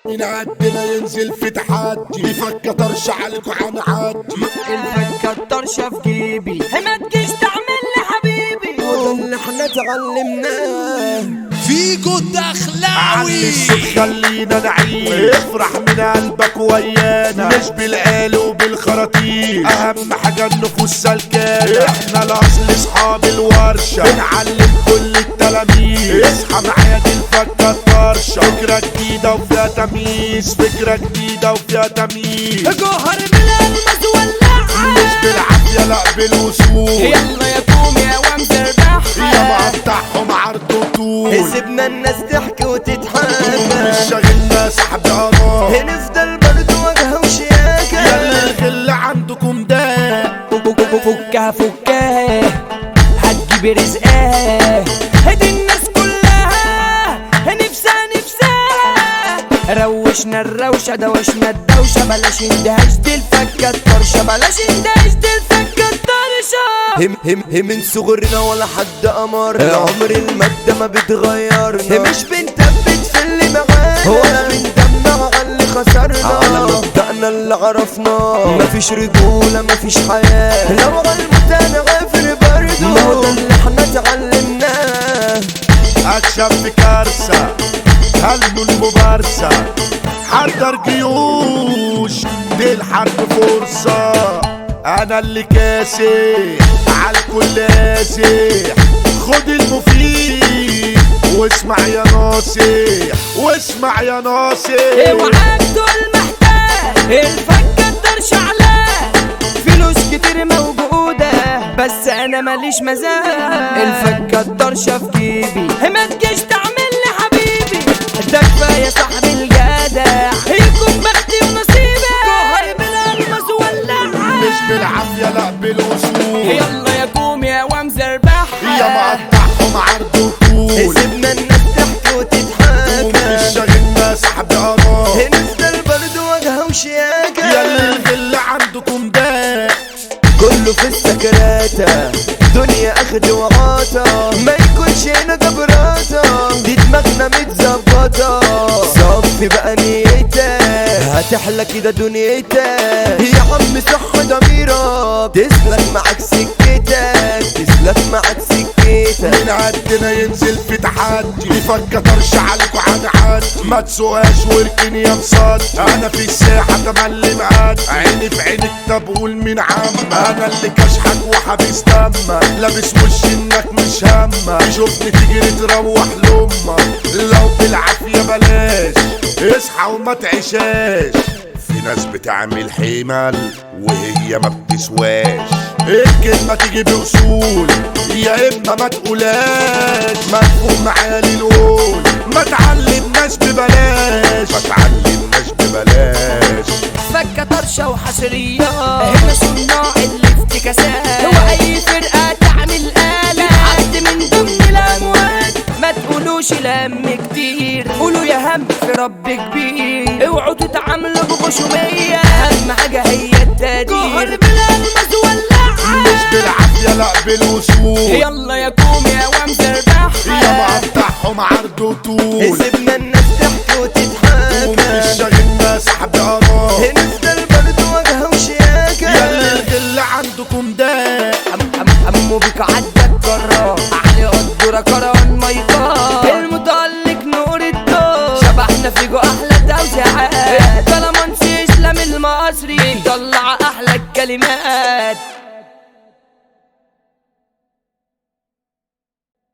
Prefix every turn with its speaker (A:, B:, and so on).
A: من عندنا ينزل في تحدي بيفك طرش عليكوا هنعدي
B: الفكة طرشة في جيبي ما تجيش تعمل لي حبيبي
C: وده اللي احنا اتعلمناه
D: فيجو
A: علي
D: الدخلاوي
A: الصوت خلينا نعيش افرح من قلبك ويانا مش بالآل وبالخراطيم اهم حاجة النفوس سلكانة احنا الاصل اصحاب الورشة بنعلم كل التلاميذ اصحى معايا دي الفكة الطرشة فكرة جديدة وفيها تمييز فكرة جديدة وفيها تمييز
B: جوهر بالالماس ولعها
A: مش بالعافية لا بالوصول
B: يلا يا كوم يا وامزر بحة
A: يا مقطعهم عرض وطول
C: سيبنا الناس تحكي
A: مش
C: وتتحاكى
A: شاغلنا سحب قمر
C: هنفضل برضه واجهة وشياكة
A: يلا الغل عندكم ده
B: فكها فكها هتجيب رزقها هدي الناس كلها نفسها نفسها روشنا الروشة دوشنا الدوشة بلاش اندهاش دي الفكة الطرشة بلاش اندهاش دي الفكة الطرشة
C: هم هم هم من صغرنا ولا حد امرنا عمر المادة ما بتغيرنا مش بنثبت في اللي معانا ولا بندمع على اللي خسرنا على مبدأنا اللي عرفناه مفيش رجولة مفيش حياة لو غلبت انا غافر برضه ما هو ده اللي احنا اتعلمناه
A: اكشف في كارثة هلموا المبارزة حضر جيوش دي الحرب فرصة انا اللي كاسح على الكل قاسح خد المفيد واسمع يا ناصح واسمع يا ناصح
B: اوعاك تقول محتاج الفكة الطرش علاه فلوس كتير موجودة بس انا ماليش مزاج الفكة الطرشة في جيبي ما تجيش تعمل لي حبيبي ده كفاية صاحبي الجدع يكون بختي ونصيبي جوهر بالالماس ولعها
A: مش بالعافية لا بالوصول
B: يلا يا كوم يا وامزر بحة
A: يا مقطعهم عرض وطول
C: سيبنا الناس تحكي وتتحاكى
A: ومش شاغلنا سحب قمر
C: هنفضل برضه واجهة وشياكة
A: يلا الغل عندكم ده
C: كله في السكراتة دنيا اخد وعاطة ما يكونش هنا جبراته دي دماغنا متظبطة صفي بقى نيتك هتحلى كده دنيتك يا عم صح ضميرك تسلك معاك سكتك تسلك معاك سكتك
A: من عندنا ينزل في تحدي بيفك طرش عليكوا هنعدي ما تسوقاش واركن يا مصاد انا في الساحة تملي معاد عيني في عينك طب قول مين عم انا اللي كشحك وحبيس دمك لابس وش انك مش همك شوفني تجري تروح لامك لو بالعافية بلاش اصحى وما تعيشاش في ناس بتعمل حمل وهي ما بتسواش الكلمة تيجي بأصول يا إما ما تقولاش مدفوع معايا للقول ما تعلمناش ببلاش ما تعلمناش ببلاش
B: فكة طرشة وحصرية هنا صناع الافتكاسات هو أي فرقة تعمل آلة حد من ضمن الأموات ما تقولوش لم كتير قولوا يا هم في رب كبير اوعوا تتعاملوا بغشومية أهم حاجة هي التقدير بالألماس ولعها
A: مش بالعافية لا بالوصول
B: يلا يا كوم يا وامزر بحة
A: يا مقطعهم عرض وطول
C: سيبنا الناس تحكي وتتحاكى
A: ومش شاغلنا سحب قمر
C: هنفضل برضه واجهة وشياكة
A: يلا الغل عندكم ده
B: أم أم أمو بك عدى الجرار علي قدرة كران ميطار المتألق نور الدار شبحنا فيجو أحلى توزيعات طالما نسيش لم المصري طلع أحلى الكلمات